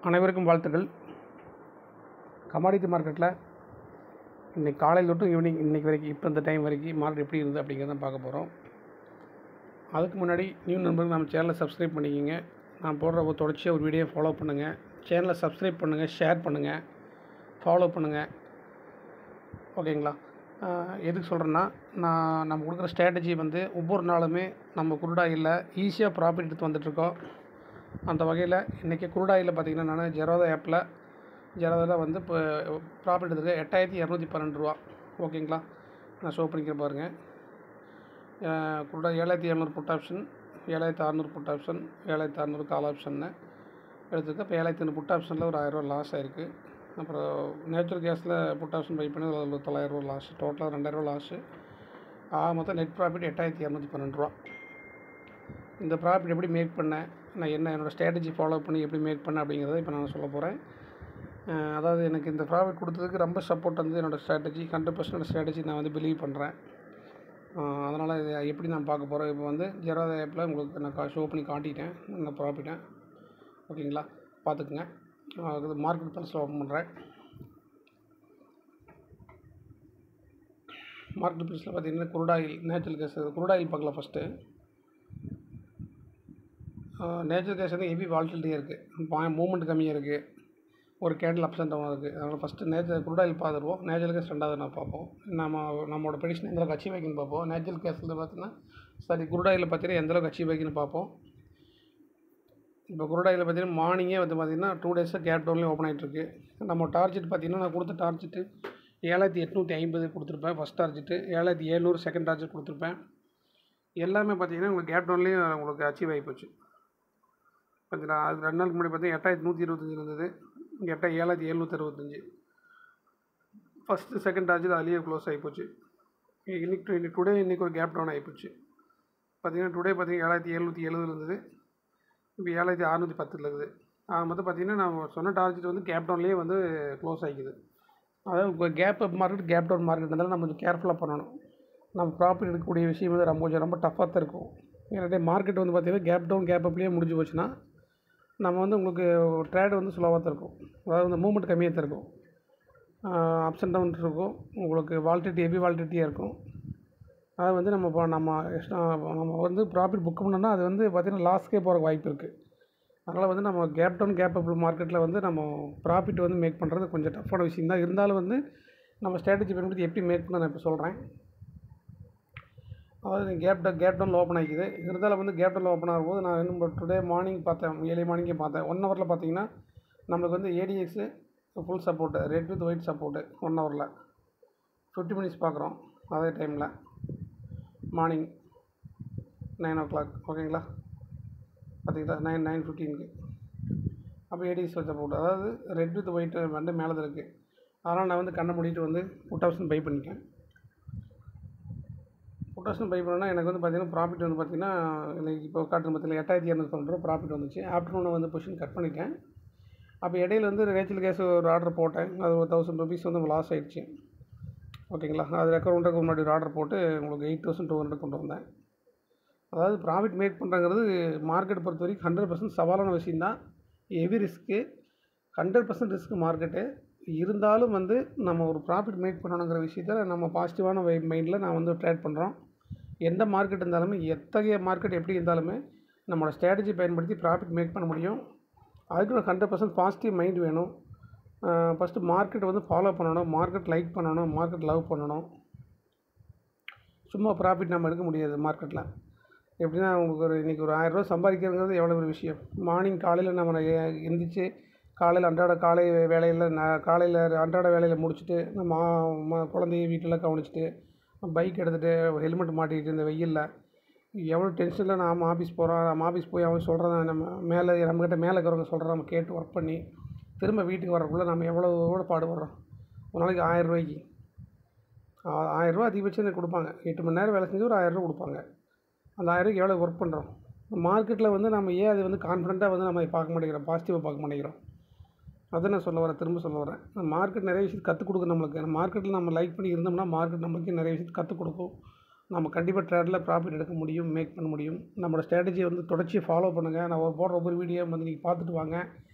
அனைவருக்கும் வாழ்த்துக்கள் கமாடிட்டி மார்க்கெட்டில் இன்றைக்கி காலையில் தொட்டு ஈவினிங் இன்றைக்கி வரைக்கும் இப்போ இந்த டைம் வரைக்கும் மார்க்கெட் எப்படி இருந்தது அப்படிங்கிறத பார்க்க போகிறோம் அதுக்கு முன்னாடி நியூ நண்பர்கள் நம்ம சேனலை சப்ஸ்கிரைப் பண்ணிக்கோங்க நான் போடுற ஒரு தொடர்ச்சியாக ஒரு வீடியோ ஃபாலோ பண்ணுங்கள் சேனலை சப்ஸ்கிரைப் பண்ணுங்கள் ஷேர் பண்ணுங்கள் ஃபாலோ பண்ணுங்கள் ஓகேங்களா ஆஹ் எதுக்கு சொல்கிறேன்னா நான் நம்ம கொடுக்குற ஸ்ட்ராட்டஜி வந்து ஒவ்வொரு நாளுமே நம்ம குருடாயில் ஈஸியாக ப்ராஃபிட் எடுத்து வந்துட்டுருக்கோம் அந்த வகையில் இன்றைக்கி குருடாயில் பார்த்திங்கன்னா நான் ஜெரோதா ஆப்பில் ஜெரோதாவில் வந்து இப்போ ப்ராஃபிட் எடுத்துருக்கேன் எட்டாயிரத்தி இரநூத்தி பன்னெண்டு ரூபா ஓகேங்களா நான் ஷோ பண்ணிக்கிற பாருங்கள் குருடா ஏழாயிரத்தி எழுநூறு புட் ஆப்ஷன் ஏழாயிரத்தி அறநூறு புட் ஆப்ஷன் ஏழாயிரத்தி அறநூறு கால் ஆப்ஷன்னு எடுத்துருக்கேன் இப்போ ஏழாயிரத்தி ஐநூறு புட் ஆப்ஷனில் ஒரு ஆயிரரூவா லாஸ் ஆயிருக்கு அப்புறம் நேச்சுரல் கேஸில் புட் ஆப்ஷன் பை பண்ணி அதில் ஒரு தொள்ளாயிரரூவா லாஸ் டோட்டலாக ரெண்டாயிரரூவா லாஸு ஆக மொத்தம் நெட் ப்ராஃபிட் எட்டாயிரத்தி இரநூத்தி பன்னெண்டு ரூபா இந்த ப்ராஃபிட் எப்படி மேக் பண்ணேன் நான் என்ன என்னோடய ஸ்ட்ராட்டஜி ஃபாலோ பண்ணி எப்படி மேக் பண்ணேன் அப்படிங்கிறத இப்போ நான் சொல்ல போகிறேன் அதாவது எனக்கு இந்த ப்ராஃபிட் கொடுத்ததுக்கு ரொம்ப சப்போர்ட் வந்து என்னோடய ஸ்ட்ராட்டஜி ஹண்ட்ரட் பர்சன்ட் ஸ்ட்ராட்டஜி நான் வந்து பிலீவ் பண்ணுறேன் அதனால் இதை எப்படி நான் பார்க்க போகிறேன் இப்போ வந்து ஜெராதா ஆப்பில் உங்களுக்கு நான் ஷோ பண்ணி காட்டிட்டேன் இந்த ப்ராஃபிட்டை ஓகேங்களா பார்த்துக்குங்க அது மார்க்கெட் ப்ளஸில் ஓப்பன் பண்ணுறேன் மார்க்கெட் ப்ளஸில் பார்த்தீங்கன்னா குருடாயில் நேச்சுரல் கேஸ் குருடாயில் பார்க்கலாம் ஃபஸ்ட்டு நேச்சுரல் கேஸ் வந்து ஹெவி வால்டிலிட்டியாக இருக்குது மூமெண்ட் கம்மியாக இருக்குது ஒரு கேண்டில் அப்ஸ் அண்ட் டவுன் இருக்குது அதனால் ஃபஸ்ட்டு நேச்சர் குருடாயில் பார்த்துருவோம் நேச்சுரல் கேஸ் ரெண்டாவது நான் பார்ப்போம் நம்ம நம்மளோட ப்ரெடிஷன் எந்தளவுக்கு அச்சீவ் வைக்கணும் பார்ப்போம் நேச்சுரல் கேஸில் பார்த்தீங்கன்னா சாரி குருடாயில் பார்த்தீங்கன்னா எந்தளவுக்கு அச்சீவ் வைக்கணும் பார்ப்போம் இப்போ குருடாயில் பார்த்தீங்கன்னா மார்னிங்கே வந்து பார்த்திங்கன்னா டூ டேஸாக கேப் டவுன்லேயும் ஓப்பன் ஆகிட்டுருக்கு நம்ம டார்ஜெட் பார்த்திங்கன்னா நான் கொடுத்த டார்ஜெட்டு ஏழாயிரத்தி எட்நூற்றி ஐம்பது கொடுத்துருப்பேன் ஃபஸ்ட் டார்ஜெட்டு ஏழாயிரத்தி ஏழ்நூறு செகண்ட் டார்ஜெட் கொடுத்துருப்பேன் எல்லாமே பார்த்தீங்கன்னா உங்களுக்கு கேப் டவுன்லேயும் உங்களுக்கு அச்சீவ் ஆகி போச்சு பார்த்தீங்களா அது ரெண்டு நாளுக்கு முன்னாடி பார்த்தீங்கன்னா எட்டாயிரத்தி நூற்றி இருபத்தஞ்சி இருந்தது இங்கே எட்டாயிரத்தி ஏழாயிரத்தி எழுநூற்றி அறுபத்தஞ்சி ஃபஸ்ட்டு செகண்ட் டார்ஜெட் அதுலேயே க்ளோஸ் ஆகி போச்சு இன்னைக்கு இன்னைக்கு டுடே இன்றைக்கி ஒரு கேப் டவுன் ஆகி போச்சு பார்த்தீங்கன்னா டுடே பார்த்தீங்கன்னா ஏழாயிரத்தி எழுநூற்றி எழுபது இருந்தது இப்போ ஏழாயிரத்தி அறநூற்றி பத்தில் இருக்குது ஆக மொத்தம் பார்த்தீங்கன்னா நான் சொன்ன டார்ஜெட் வந்து கேப் டவுன்லேயே வந்து க்ளோஸ் ஆகிக்குது அதாவது இப்போ cap up market cap down மார்க்கெட்னால நம்ம கொஞ்சம் கேர்ஃபுல்லாக பண்ணணும் நம்ம ப்ராஃபிட் எடுக்கக்கூடிய விஷயம் வந்து ரொம்ப கொஞ்சம் ரொம்ப டஃப்பாக தான் இருக்கும் ஏன்னா மார்க்கெட் வந்து பார்த்திங்கன்னா கேப் டவுன் கேப் அப்லேயே முடிஞ்சு போச்சுன்னா நம்ம வந்து உங்களுக்கு ட்ரேடு வந்து ஸ்லோவாக தான் இருக்கும் அதாவது வந்து மூமெண்ட் கம்மியாக தான் இருக்கும் அப்ஸ் அண்ட் டவுன் இருக்கும் உங்களுக்கு வால்டிட்டி ஹெவி வால்டிட்டியாக இருக்கும் அதை வந்து நம்ம இப்போ நம்ம எக்ஸ்ட்ரா நம்ம வந்து ப்ராஃபிட் புக் பண்ணோம்னா அது வந்து பார்த்திங்கன்னா லாஸ்க்கே போகிற வாய்ப்பு இருக்குது அதனால் வந்து நம்ம கேப் டவுன் கேப் அப் மார்க்கெட்டில் வந்து நம்ம ப்ராஃபிட் வந்து மேக் பண்ணுறது கொஞ்சம் டஃப்பான விஷயம் தான் இருந்தாலும் வந்து நம்ம ஸ்ட்ராட்டஜி பயன்படுத்தி எப்படி மேக் பண்ண நான் இப்போ சொல்கிறேன் அதாவது கேப் டவுன் கேப் டவுனில் ஓப்பன் ஆகிக்குது இருந்தாலும் வந்து கேப் டவுனில் ஓப்பன் ஆகும்போது நான் இன்னும் டுடே மார்னிங் பார்த்தேன் ஏழு மார்னிங்கே பார்த்தேன் ஒன் ஹவரில் பார்த்தீங்கன்னா நம்மளுக்கு வந்து ADX full support red with white support one hour fifty minutes பார்க்குறோம் அதே டைமில் மார்னிங் நைன் ஓ கிளாக் ஓகேங்களா பார்த்தீங்களா நைன் நைன் ஃபிஃப்டீனுக்கு அப்போ ஏடிஎஸ் சப்போர்ட் அதாவது ரெட் வித் ஒயிட் வந்து மேலே தான் இருக்குது அதனால் நான் வந்து கண்ணை மூடிட்டு வந்து புட் ஆப்ஷன் பை பண்ணிட்டேன் புட் ஆப்ஷன் பை பண்ணோன்னா எனக்கு வந்து பார்த்திங்கன்னா ப்ராஃபிட் வந்து பார்த்திங்கன்னா எனக்கு இப்போ காட்டுற பத்தில் எட்டாயிரத்தி இரநூத்தி தொண்ணூறு ரூபா ப்ராஃபிட் வந்துச்சு ஆஃப்டர்நூனை வந்து பொசிஷன் கட் பண்ணிட்டேன் அப்போ இடையில வந்து ரேச்சல் கேஸ் ஒரு ஆர்டர் போட்டேன் அது ஒரு தௌசண்ட் ருபீஸ் வந்து லாஸ் ஆகிடுச்சு ஓகேங்களா அது ரெக்கவரண்ட்டுக்கு முன்னாடி ஒரு ஆர்டர் போட்டு உங்களுக்கு எயிட் தௌசண்ட் டூ ஹண்ட்ரட் கொண்டு வந்தேன் அதாவது ப்ராஃபிட் மேக் பண்ணுறங்கிறது மார்க்கெட் பொறுத்த வரைக்கும் ஹண்ட்ரட் பர்சன்ட் சவாலான விஷயந்தான் heavy risk hundred percent risk market இருந்தாலும் வந்து நம்ம ஒரு ப்ராஃபிட் மேக் பண்ணணுங்கிற விஷயத்தில் நம்ம பாசிட்டிவான வை மைண்டில் நான் வந்து ட்ரேட் பண்ணுறோம் எந்த மார்க்கெட் இருந்தாலுமே எத்தகைய மார்க்கெட் எப்படி இருந்தாலுமே நம்மளோட ஸ்ட்ராட்டஜி பயன்படுத்தி ப்ராஃபிட் மேக் பண்ண முடியும் அதுக்கு ஒரு ஹண்ட்ரட் பர்சன்ட் பாசிட்டிவ் மைண்ட் வேணும் ஃபஸ்ட்டு மார்க்கெட் வந்து ஃபாலோ பண்ணணும் மார்க்கெட் லைக் பண்ணணும் மார்க்கெட் லவ் பண்ணணும் சும்மா ப்ராஃபிட் நம்ம எடுக்க முடியாது மார்க்கெட்டில் எப்படின்னா உங்களுக்கு ஒரு இன்றைக்கி ஒரு ஆயிரரூவா சம்பாதிக்கிறதுங்கிறது எவ்வளோ ஒரு விஷயம் மார்னிங் காலையில் நம்ம எந்திரிச்சு காலையில் அன்றாட காலை வேலையில் நான் காலையில் அன்றாட வேலையில் முடிச்சுட்டு நம்ம குழந்தைய வீட்டில் கவனிச்சிட்டு பைக் எடுத்துகிட்டு ஹெல்மெட் மாட்டிக்கிட்டு இந்த வெயிலில் எவ்வளோ டென்ஷனில் நாம் ஆஃபீஸ் போகிறோம் நம்ம ஆஃபீஸ் போய் அவன் சொல்கிறத நம்ம மேலே நம்மக்கிட்ட மேலே இருக்கிறவங்க சொல்கிறத நம்ம கேட்டு ஒர்க் பண்ணி திரும்ப வீட்டுக்கு வரக்குள்ளே நம்ம எவ்வளோ எவ்வளோ பாடுபடுறோம் ஒரு நாளைக்கு ஆயிரரூவாய்க்கு ஆயிரரூவா அதிகபட்சம் எனக்கு கொடுப்பாங்க எட்டு மணி நேரம் வேலை செஞ்சு ஒரு ஆயிரரூவா கொடுப்பாங்க அந்த ஆயிரரூவாய்க்கு எவ்வளோ ஒர்க் பண்ணுறோம் மார்க்கெட்டில் வந்து நம்ம ஏன் அது வந்து கான்ஃபிடண்ட்டாக வந்து நம்ம பார்க்க மாட்டேங்கிறோம் பாசிட்டிவாக பார்க்க மாட்டேங்கிறோம் அதை நான் சொல்ல வரேன் திரும்ப சொல்ல வரேன் மார்க்கெட் நிறைய விஷயத்தை கற்றுக் கொடுக்கும் நம்மளுக்கு மார்க்கெட்டில் நம்ம லைக் பண்ணி இருந்தோம்னா மார்க்கெட் நம்மளுக்கு நிறைய விஷயத்தை கற்றுக் கொடுக்கும் நம்ம கண்டிப்பாக ட்ரேடில் ப்ராஃபிட் எடுக்க முடியும் மேக் பண்ண முடியும் நம்மளோட ஸ்ட்ராட்டஜியை வந்து தொடர்ச்சியை ஃபாலோ பண்ணுங்கள் நான் போடுற ஒவ்வொரு வீடியோ வந்து நீங்கள் பார்த்துட்டு வாங்க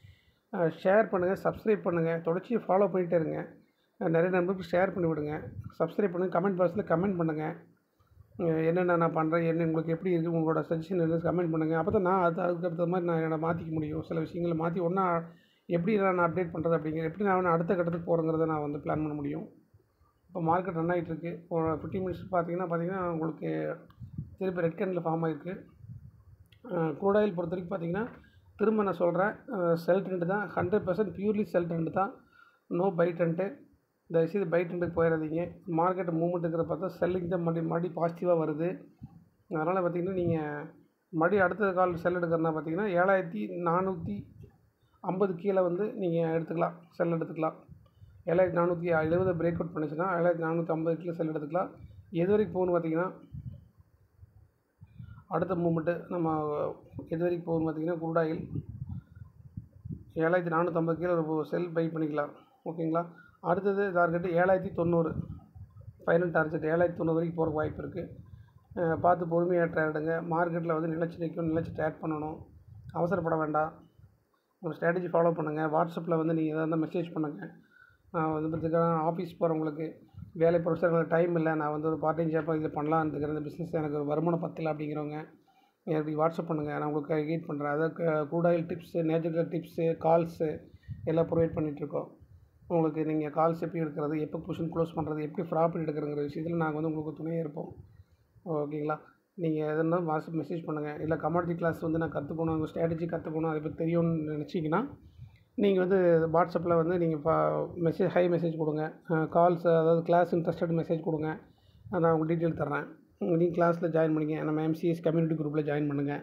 ஷேர் பண்ணுங்கள் சப்ஸ்கிரைப் பண்ணுங்கள் தொடர்ச்சி ஃபாலோ பண்ணிகிட்டே இருங்க அஹ் நிறைய நண்பர்களுக்கு ஷேர் பண்ணி விடுங்க சப்ஸ்கிரைப் பண்ணுங்கள் கமெண்ட் பாக்ஸில் கமெண்ட் பண்ணுங்கள் அஹ் என்னென்ன நான் பண்ணுறேன் என்ன உங்களுக்கு எப்படி இருக்குது உங்களோட சஜஷன் என்ன கமெண்ட் பண்ணுங்கள் அப்போ தான் நான் அது அதுக்கு அடுத்த மாதிரி நான் என்னை மாற்றிக்க முடியும் சில விஷயங்களை மாற்றி ஒன்றா எப்படி நான் அப்டேட் பண்ணுறது அப்படிங்கிற எப்படி நான் அடுத்த கட்டத்துக்கு போகிறங்கிறத நான் வந்து பிளான் பண்ண முடியும் இப்போ மார்க்கெட் ரன் ஆகிட்டு இருக்கு ஒரு ஃபிஃப்டி மினிட்ஸ் பார்த்தீங்கன்னா பார்த்தீங்கன்னா உங்களுக்கு திருப்பி ரெட் கேண்டில் ஃபார்ம் ஆகிருக்கு க்ரூட் ஆயில் பொறுத்த வரைக்கும் பார்த்தீங்கன்னா திரும்ப நான் சொல்கிறேன் செல் ட்ரெண்டு தான் hundred percent purely sell trend தான் நோ பை ட்ரெண்டு தயவுசெய்து பை ட்ரெண்டுக்கு போயிடாதீங்க மார்க்கெட் மூவ்மெண்ட்டுங்கிற பார்த்தா செல்லிங் தான் மறுபடி மறுபடி பாசிட்டிவாக வருது அதனால் பார்த்தீங்கன்னா நீங்கள் மறுபடியும் அடுத்த கால் செல் எடுக்கிறனா பார்த்தீங்கன்னா ஏழாயிரத்தி நானூற்றி ஐம்பது கீழே வந்து நீங்கள் எடுத்துக்கலாம் செல் எடுத்துக்கலாம் ஏழாயிரத்தி நானூற்றி எழுபது பிரேக் அவுட் பண்ணுச்சுன்னா ஏழாயிரத்தி நானூற்றி ஐம்பது கீழே செல் எடுத்துக்கலாம் எது வரைக்கும் போகணும்னு பார்த்தீங்கன்னா அடுத்த மூமெண்ட்டு நம்ம எது வரைக்கும் போகணும் பார்த்தீங்கன்னா குரூட் ஆயில் ஏழாயிரத்தி நானூற்றம்பது கீழே செல் பை பண்ணிக்கலாம் ஓகேங்களா அடுத்தது டார்கெட்டு ஏழாயிரத்தி தொண்ணூறு ஃபைனல் டார்கெட் ஏழாயிரத்தி தொண்ணூறு வரைக்கும் போகிற வாய்ப்பு இருக்குது பார்த்து பொறுமையாக ட்ரேடுங்க மார்க்கெட்டில் வந்து நிலச்சி நிற்கும் நிலச்சி ட்ரேட் பண்ணணும் அவசரப்பட வேண்டாம் ஒரு ஸ்ட்ராட்டஜி ஃபாலோ பண்ணுங்கள் வாட்ஸ்அப்பில் வந்து நீங்கள் எதாக இருந்தால் மெசேஜ் பண்ணுங்கள் நான் வந்து பார்த்துக்கிறேன் ஆஃபீஸ் போகிறவங்களுக்கு வேலை ப்ரொஃபஸர்களுக்கு டைம் இல்லை நான் வந்து ஒரு பார்ட் டைம் ஜாப்பாக இதில் பண்ணலான்னு இருக்கிறேன் இந்த பிஸ்னஸ் எனக்கு வருமானம் பத்தலை அப்படிங்கிறவங்க எனக்கு வாட்ஸ்அப் பண்ணுங்கள் நான் உங்களுக்கு கைட் பண்ணுறேன் அதாவது crude oil tips natural tips calls எல்லாம் ப்ரொவைட் பண்ணிகிட்ருக்கோம் உங்களுக்கு நீங்கள் கால்ஸ் எப்படி எடுக்கிறது எப்போ பொசிஷன் க்ளோஸ் பண்ணுறது எப்படி ப்ராஃபிட் எடுக்கிறங்கிற விஷயத்தில் நாங்கள் வந்து உங்களுக்கு துணையாக இருப்போம் ஓகேங்களா நீங்கள் எதுனா வாட்ஸ்அப் மெசேஜ் பண்ணுங்கள் இல்லை கமாடிட்டி கிளாஸ் வந்து நான் கற்றுக்கணும் உங்கள் ஸ்ட்ராட்டஜி கற்றுக்கணும் அதை பற்றி தெரியும்னு நினச்சிங்கன்னா நீங்கள் வந்து வாட்ஸ்அப்பில் வந்து நீங்கள் பா மெசேஜ் ஹை மெசேஜ் கொடுங்க கால்ஸ் அதாவது கிளாஸ் இன்ட்ரெஸ்டட் மெசேஜ் கொடுங்க நான் உங்களுக்கு டீட்டெயில் தர்றேன் நீங்கள் கிளாஸில் ஜாயின் பண்ணிங்க நம்ம எம்சிஎஸ் கம்யூனிட்டி குரூப்பில் ஜாயின் பண்ணுங்கள்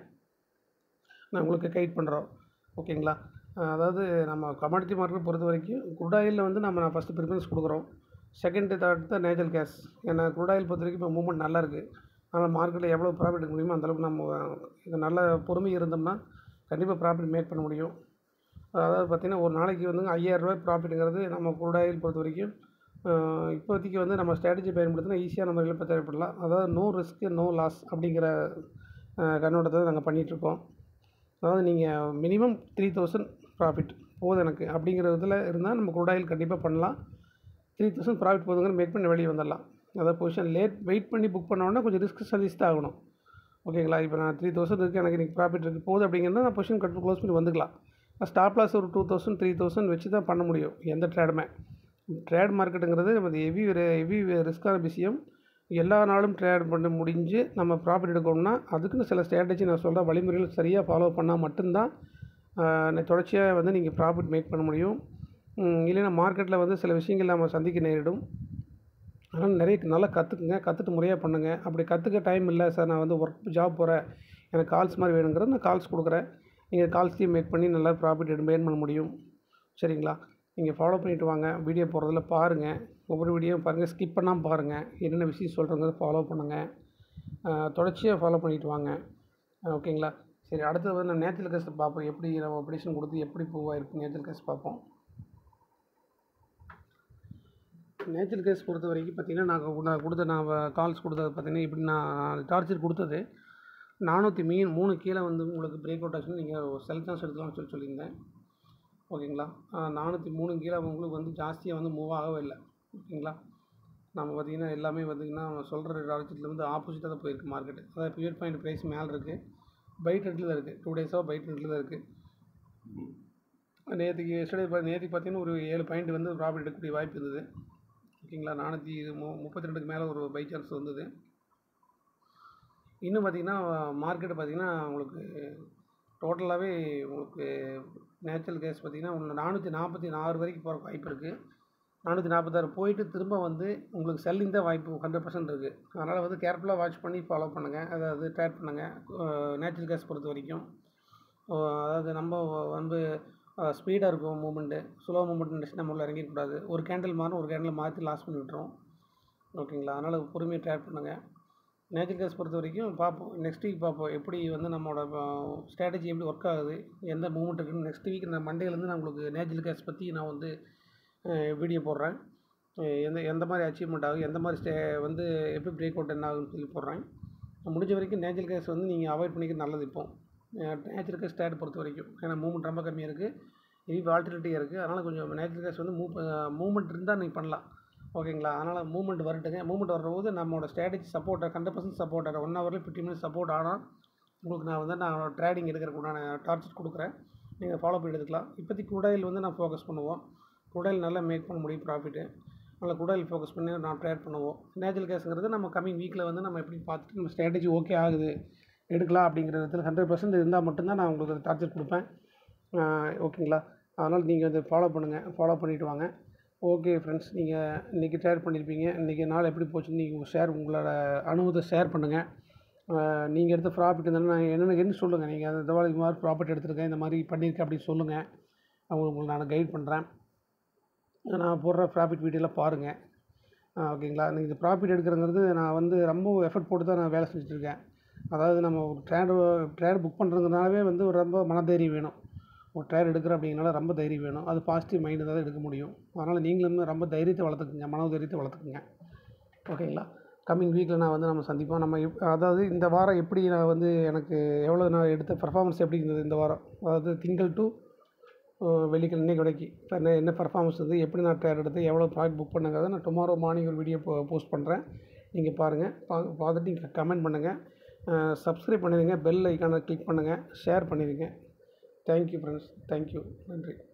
நான் உங்களுக்கு கைட் பண்ணுறோம் ஓகேங்களா அதாவது நம்ம கமாடிட்டி மார்க்கெட் பொறுத்த வரைக்கும் குரூட் ஆயிலில் வந்து நம்ம நான் ஃபஸ்ட்டு ப்ரிஃபரன்ஸ் கொடுக்குறோம் செகண்ட் தேர்ட் தான் நேச்சுரல் கேஸ் ஏன்னா குரூட் ஆயில் பொறுத்த வரைக்கும் இப்போ மூவ்மெண்ட் நல்லா இருக்குது அதனால் மார்க்கெட்டில் எவ்வளோ ப்ராஃபிட் எடுக்க முடியுமோ அந்தளவுக்கு நம்ம இது நல்ல பொறுமை இருந்தோம்னா கண்டிப்பாக ப்ராஃபிட் மேக் பண்ண முடியும் அதாவது பார்த்திங்கன்னா ஒரு நாளைக்கு வந்து ஐயாயிரரூவா ப்ராஃபிட்டுங்கிறது நம்ம குரூட் ஆயில் பொறுத்த வரைக்கும் இப்போதைக்கு வந்து நம்ம ஸ்ட்ராட்டஜி பயன்படுத்தினா ஈஸியான முறையில் இப்போ தேவைப்படலாம் அதாவது நோ ரிஸ்க்கு நோ லாஸ் அப்படிங்கிற கண்ணோட்டத்தை நாங்கள் பண்ணிகிட்ருக்கோம் அதாவது நீங்கள் மினிமம் த்ரீ தௌசண்ட் ப்ராஃபிட் போதும் எனக்கு அப்படிங்கிற இதில் இருந்தால் நம்ம குரூட் ஆயில் கண்டிப்பாக பண்ணலாம் த்ரீ தௌசண்ட் ப்ராஃபிட் போதுங்கிற மேக் பண்ணி வெளியே வந்துடலாம் அதாவது பொசிஷன் லேட் வெயிட் பண்ணி புக் பண்ணோன்னா கொஞ்சம் ரிஸ்க் சர்வீஸ் தான் ஆகணும் ஓகேங்களா இப்போ நான் த்ரீ தௌசண்ட் இருக்குது எனக்கு இன்றைக்கி ப்ராஃபிட் இருக்குது போகுது அப்படிங்கிறத நான் பொசிஷன் கட் க்ளோஸ் பண்ணி வந்துக்கலாம் ஸ்டாப் லாஸ் ஒரு டூ தௌசண்ட் த்ரீ தௌசண்ட் வச்சு தான் பண்ண முடியும் எந்த ட்ரேடுமே ட்ரேட் மார்க்கெட்டுங்கிறது நம்ம ஹெவி ஹெவி ரிஸ்க்கான விஷயம் எல்லா நாளும் ட்ரேட் பண்ண முடிஞ்சு நம்ம ப்ராஃபிட் எடுக்கணும்னா அதுக்குன்னு சில ஸ்ட்ராட்டஜி நான் சொல்கிற வழிமுறைகள் சரியாக ஃபாலோ பண்ணால் மட்டும்தான் தொடர்ச்சியாக வந்து நீங்கள் ப்ராஃபிட் மேக் பண்ண முடியும் இல்லைன்னா மார்க்கெட்டில் வந்து சில விஷயங்கள் நம்ம சந்திக்க நேரிடும் அதனால் நிறைய நல்லா கற்றுக்குங்க கற்றுட்டு முறையாக பண்ணுங்கள் அப்படி கற்றுக்க டைம் இல்லை சார் நான் வந்து ஒர்க் ஜாப் போகிறேன் எனக்கு கால்ஸ் மாதிரி வேணுங்கிறது நான் கால்ஸ் கொடுக்குறேன் நீங்கள் கால்ஸ்லையும் மேக் பண்ணி நல்லா ப்ராஃபிட் எடுத்து மேன் பண்ண முடியும் சரிங்களா நீங்கள் ஃபாலோ பண்ணிவிட்டு வாங்க வீடியோ போடுறதுல பாருங்கள் ஒவ்வொரு வீடியோ பாருங்கள் ஸ்கிப் பண்ணாமல் பாருங்கள் என்னென்ன விஷயம் சொல்கிறேங்கிறத ஃபாலோ பண்ணுங்கள் தொடர்ச்சியாக ஃபாலோ பண்ணிட்டு வாங்க ஓகேங்களா சரி அடுத்தது வந்து நான் நேச்சுரல் கேஸ் பார்ப்போம் எப்படி நம்ம ஆப்ரேஷன் கொடுத்து எப்படி பூவாயிருக்கு நேச்சுரல் கேஸ் பார்ப்போம் நேச்சுரல் கேஸ் பொறுத்த வரைக்கும் பார்த்திங்கன்னா நாங்கள் நான் கொடுத்த நான் கால்ஸ் கொடுத்தது பார்த்திங்கன்னா இப்படி நான் டார்ச்சர் கொடுத்தது நானூற்றி மீன் மூணு கீழே வந்து உங்களுக்கு பிரேக் அவுட் ஆச்சுன்னா நீங்கள் செல் சான்ஸ் எடுக்கலாம்னு சொல்லி சொல்லியிருந்தேன் ஓகேங்களா நானூற்றி மூணு கீழே உங்களுக்கு வந்து ஜாஸ்தியாக வந்து மூவ் ஆகவே இல்லை ஓகேங்களா நம்ம பார்த்திங்கன்னா எல்லாமே பார்த்திங்கன்னா சொல்கிற டார்ச்சத்தில் வந்து ஆப்போசிட்டாக தான் போயிருக்கு மார்க்கெட் அதாவது பியூர் பாயிண்ட் ப்ரைஸ் மேலே இருக்குது பைட் ரேட்டில் தான் இருக்குது டூ டேஸாக பைட் ரேட்டில் தான் இருக்குது நேற்றுக்கு எஸ்டர்டே நேற்றுக்கு பார்த்தீங்கன்னா ஒரு ஏழு பாயிண்ட் வந்து ப்ராஃபிட் எடுக்கக்கூடிய வாய்ப்பு இருந்தது ஓகேங்களா நானூற்றி மு முப்பத்தி ரெண்டுக்கு மேலே ஒரு பை சான்ஸ் வந்தது இன்னும் பார்த்திங்கன்னா மார்க்கெட்டு பார்த்திங்கன்னா உங்களுக்கு டோட்டலாகவே உங்களுக்கு நேச்சுரல் கேஸ் பார்த்திங்கன்னா உங்களுக்கு நானூற்றி நாற்பத்தி நாலு வரைக்கும் போகிற வாய்ப்பு இருக்குது நானூற்றி நாற்பத்தாறு போயிட்டு திரும்ப வந்து உங்களுக்கு செல்லிங் தான் வாய்ப்பு ஹண்ட்ரட் பர்சன்ட் இருக்குது அதனால் வந்து கேர்ஃபுல்லாக வாட்ச் பண்ணி ஃபாலோ பண்ணுங்கள் அதாவது ட்ரேட் பண்ணுங்கள் நேச்சுரல் கேஸ் பொறுத்த வரைக்கும் அதாவது நம்ம வந்து ஸ்பீடாக இருக்கும் மூமெண்ட்டு ஸ்லோ மூமெண்ட் இருந்துச்சு நம்ம உள்ள இறங்கிடக்கூடாது ஒரு கேண்டில் மாறும் ஒரு கேண்டில் மாற்றி லாஸ் பண்ணி விட்டுரும் ஓகேங்களா அதனால் பொறுமையாக ட்ரேட் பண்ணுங்கள் நேச்சுரல் கேஸ் பொறுத்த வரைக்கும் பார்ப்போம் நெக்ஸ்ட் வீக் பார்ப்போம் எப்படி வந்து நம்மளோட ஸ்ட்ராட்டஜி எப்படி ஒர்க் ஆகுது எந்த மூமெண்ட் இருக்குன்னு நெக்ஸ்ட் வீக் நான் மண்டேலேருந்து நான் உங்களுக்கு நேச்சுரல் கேஸ் பற்றி நான் வந்து வீடியோ போடுறேன் எந்த எந்த மாதிரி அச்சீவ்மெண்ட் ஆகும் எந்த மாதிரி ஸ்டே வந்து எப்படி பிரேக் அவுட் என்ன ஆகுன்னு சொல்லி போடுறேன் முடிஞ்ச வரைக்கும் நேச்சுரல் கேஸ் வந்து நீங்கள் அவாய்ட் பண்ணிக்கிறது நல்லது இப்போ நேச்சுரல் கேஸ் ஸ்டாட் பொறுத்த வரைக்கும் ஏன்னா மூமெண்ட் ரொம்ப கம்மியாக இருக்குது ஹெவி வால்டிலிட்டியாக இருக்குது அதனால் கொஞ்சம் நேச்சுரல் கேஸ் வந்து மூவ் மூவ்மெண்ட் இருந்தால் நீங்கள் பண்ணலாம் ஓகேங்களா அதனால் மூவ்மெண்ட் வரட்டுங்க மூவ்மெண்ட் வரும்போது நம்மளோட strategy support hundred percent support one hour fifty minutes support ஆனால் உங்களுக்கு நான் வந்து நான் ட்ரேடிங் எடுக்கிறதுக்கு உண்டான டார்ச்சர் கொடுக்குறேன் நீங்கள் ஃபாலோ பண்ணி எடுத்துக்கலாம் இப்போதைக்கு குடாயில் வந்து நான் ஃபோக்கஸ் பண்ணுவோம் குடாயில் நல்லா மேக் பண்ண முடியும் ப்ராஃபிட்டு அதில் குடாயில் ஃபோக்கஸ் பண்ணி நான் ட்ரேட் பண்ணுவோம் நேச்சுரல் கேஸுங்கிறது நம்ம கம்மிங் வீக்கில் வந்து நம்ம எப்படி பார்த்துட்டு நம்ம ஸ்ட்ராட்டஜி ஓகே ஆகுது எடுக்கலாம் அப்படிங்கிற விதத்தில் ஹண்ட்ரட் பர்சன்ட் இருந்தால் மட்டும்தான் நான் உங்களுக்கு டார்ச்சர் கொடுப்பேன் ஓகேங்களா அதனால் நீங்கள் வந்து ஃபாலோ பண்ணுங்கள் ஃபாலோ பண்ணிவிட்டு வாங்க ஓகே ஃப்ரெண்ட்ஸ் நீங்கள் இன்றைக்கி ஷேர் பண்ணியிருப்பீங்க இன்றைக்கி நாள் எப்படி போச்சுன்னு நீங்கள் ஷேர் உங்களோட அனுபவத்தை ஷேர் பண்ணுங்கள் நீங்கள் எடுத்த ப்ராஃபிட் இருந்தாலும் நான் என்னென்ன என்ன சொல்லுங்கள் நீங்கள் அந்த தடவை இது மாதிரி ப்ராஃபிட் எடுத்திருக்கேன் இந்த மாதிரி பண்ணியிருக்கேன் அப்படின்னு சொல்லுங்கள் அவங்க உங்களுக்கு நான் கைட் பண்ணுறேன் நான் போடுற ப்ராஃபிட் வீடியோலாம் பாருங்கள் ஓகேங்களா நீங்கள் இந்த ப்ராஃபிட் எடுக்கிறங்கிறது நான் வந்து ரொம்ப எஃபர்ட் போட்டு தான் நான் வேலை செஞ்சுட்ருக்கேன் அதாவது நம்ம ஒரு ட்ரேடு ட்ரேடு புக் பண்ணுறதுனாவே வந்து ஒரு ரொம்ப மனதைரியம் வேணும் ஒரு ட்ரேட் எடுக்கிறோம் அப்படிங்கனால ரொம்ப தைரியம் வேணும் அது பாசிட்டிவ் மைண்டு தான் எடுக்க முடியும் அதனால் நீங்களும் ரொம்ப தைரியத்தை வளர்த்துக்குங்க மன தைரியத்தை வளர்த்துக்குங்க ஓகேங்களா கம்மிங் வீக்கில் நான் வந்து நம்ம சந்திப்போம் நம்ம எப் அதாவது இந்த வாரம் எப்படி நான் வந்து எனக்கு எவ்வளோ நான் எடுத்த பர்ஃபார்மன்ஸ் எப்படி இருந்தது இந்த வாரம் அதாவது திங்கள் டு வெள்ளிக்கிழமை இன்னைக்கு வரைக்கும் இப்போ என்ன என்ன பர்ஃபார்மன்ஸ் வந்து எப்படி நான் ட்ரேட் எடுத்து எவ்வளோ ப்ராடக்ட் புக் பண்ணுங்கிறத நான் டுமாரோ மார்னிங் ஒரு வீடியோ போ போஸ்ட் பண்ணுறேன் நீங்கள் பாருங்கள் பா பார்த்துட்டு நீங்கள் கமெண்ட் பண்ணுங்கள் சப்ஸ்கிரைப் பண்ணிடுங்க பெல் ஐக்கானை கிளிக் பண்ணுங்கள் ஷேர் பண்ணிடுங்க தேங்க்யூ ஃப்ரெண்ட்ஸ் தேங்க்யூ நன்றி